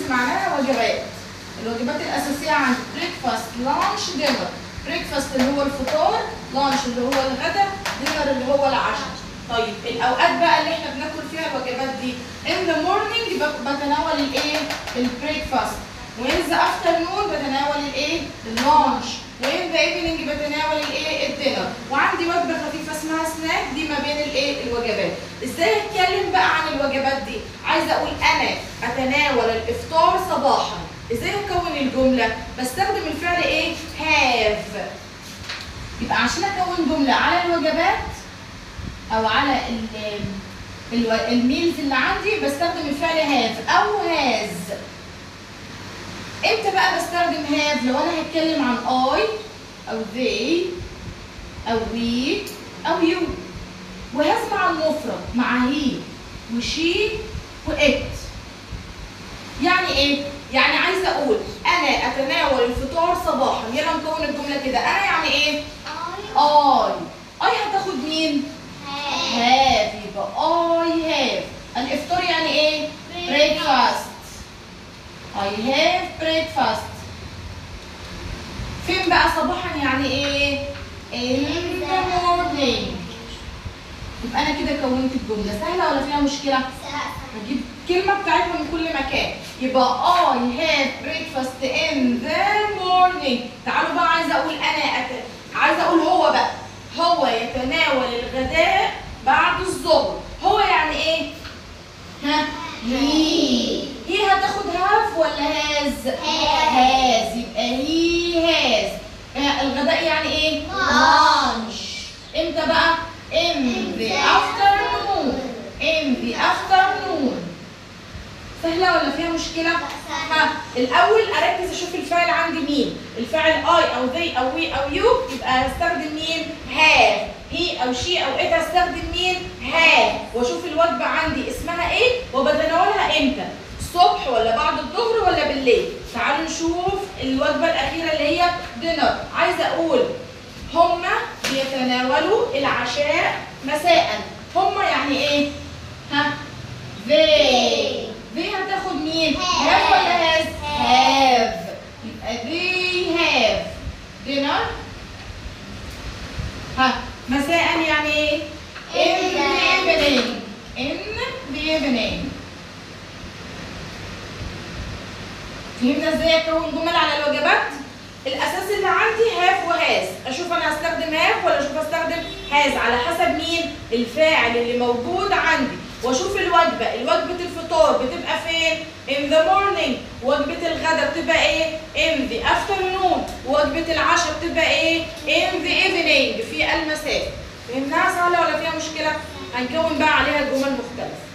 معناها وجبات الوجبات الاساسيه عندي بريكفاست لانش دينر بريكفاست اللي هو الفطار لانش اللي هو الغداء دينر اللي هو العشاء طيب الاوقات بقى اللي احنا بناكل فيها الوجبات دي in the morning ب- بتناول الايه البريكفاست وين ذا افترنون بتناول الايه اللانش وين ذا ايفنينج بتناول الايه الدينر وعندي وجبه خفيفه اسمها سناك دي ما بين الايه الوجبات ازاي اتكلم بقى عن الوجبات دي عايزه اقول انا اتناول الافطار صباحا ازاي اكون الجمله بستخدم الفعل ايه هاف يبقى عشان اكون جمله على الوجبات او على ال الو- الميلز اللي عندي بستخدم الفعل هاف او هاز امتى بقى بستخدم هاف لو انا هتكلم عن اي او they او we او you وهاز مع المفرد مع هي وشي وات يعني ايه يعني عايزه اقول انا اتناول الفطار صباحا يلا نكون الجمله كده انا يعني ايه اي اي هتاخد مين هاف يبقى اي هاف الافطار يعني ايه breakfast I have breakfast فين بقى صباحا يعني ايه in the morning يبقى انا كده كونت الجمله سهله ولا فيها مشكله هجيب كلمه بتاعتها من كل مكان يبقى I have breakfast in the morning تعالوا بقى عايزه اقول انا أت... عايزه اقول هو بقى هو يتناول الغداء بعد الظهر هو يعني ايه ها هي هي هتاخد هاف ولا هاز هاز. هاز يبقى هي هاز آه، الغداء يعني ايه Lunch. امتى بقى in the afternoon in the afternoon سهلة ولا فيها مشكلة؟ سهلة. ها الأول أركز أشوف الفعل عندي مين الفعل I أو they أو we أو you يبقى هستخدم مين؟ have he أو she أو it هستخدم مين؟ have وأشوف الوجبة عندي اسمها إيه وبتناولها إمتى؟ الصبح ولا بعد الظهر ولا بالليل؟ تعالوا نشوف الوجبة الأخيرة اللي هي dinner عايزة أقول هما بيتناولوا العشاء مساء هما يعني ايه ها they they هتاخد مين Have. have ولا has Have. have يبقى they have dinner ها مساء يعني ايه in In the the evening in the evening فهمنا ازاي اكون جمل على الوجبات الاساس اللي عندي هاف وهاز اشوف انا هستخدم هاف ولا اشوف هستخدم هاز على حسب مين الفاعل اللي موجود عندي واشوف الوجبه الوجبه الفطار بتبقى فين in the morning وجبه الغداء بتبقى ايه in the afternoon وجبه العشاء بتبقى ايه in the evening في المساء فهمناها سهله ولا فيها مشكله هنكون بقى عليها جمل مختلفه